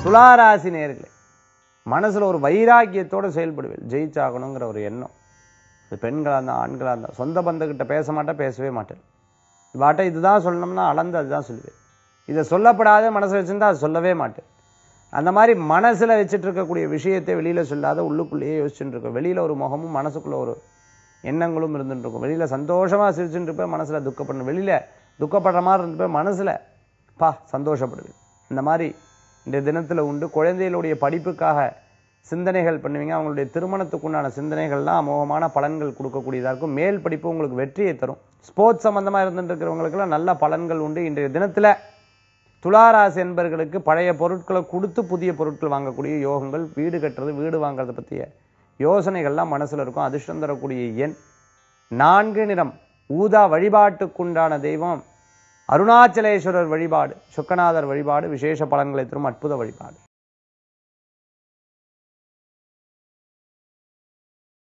துளாராசி நேர்களே மனசுல ஒரு வைராக்கியத்தோட செயல்படுவேன் ஜெயிச்சாகணுங்கிற ஒரு எண்ணம் இது பெண்களாக இருந்தால் ஆண்களாக இருந்தால் சொந்த பந்தக்கிட்ட பேச மாட்டேன் பேசவே மாட்டேன் வாட்ட இதுதான் சொல்லணும்னா அளந்து அதுதான் சொல்லுவேன் இதை சொல்லப்படாத மனசு வச்சிருந்தா அது சொல்லவே மாட்டேன் அந்த மாதிரி மனசுல வச்சுட்டு இருக்கக்கூடிய விஷயத்தை வெளியில சொல்லாத உள்ளுக்குள்ளேயே யோசிச்சுட்டு இருக்கும் வெளியில ஒரு முகமும் மனசுக்குள்ள ஒரு எண்ணங்களும் இருந்துட்டு இருக்கும் வெளியில சந்தோஷமா சிரிச்சுட்டு இருப்பேன் மனசுல துக்கப்படணும் வெளியில துக்கப்படுற மாதிரி இருந்துப்பேன் மனசுல பா சந்தோஷப்படுவேன் இந்த மாதிரி இந்த தினத்துல உண்டு குழந்தைகளுடைய படிப்புக்காக சிந்தனைகள் பண்ணுவீங்க அவங்களுடைய திருமணத்துக்குண்டான சிந்தனைகள்லாம் அமோகமான பலன்கள் கொடுக்கக்கூடியதா இருக்கும் மேல் படிப்பு உங்களுக்கு வெற்றியை தரும் ஸ்போர்ட்ஸ் சம்பந்தமா இருந்துட்டு இருக்கிறவங்களுக்கெல்லாம் நல்ல பலன்கள் உண்டு இன்றைய தினத்துல துளாராசி என்பர்களுக்கு பழைய பொருட்களை கொடுத்து புதிய பொருட்கள் வாங்கக்கூடிய யோகங்கள் வீடு கட்டுறது வீடு வாங்குறத பற்றிய யோசனைகள்லாம் மனசுல இருக்கும் அதிர்ஷ்டம் தரக்கூடிய எண் நான்கு நிறம் ஊதா வழிபாட்டுக்குண்டான தெய்வம் அருணாச்சலேஸ்வரர் வழிபாடு சுக்கநாதர் வழிபாடு விசேஷ பலன்களை தரும் அற்புத வழிபாடு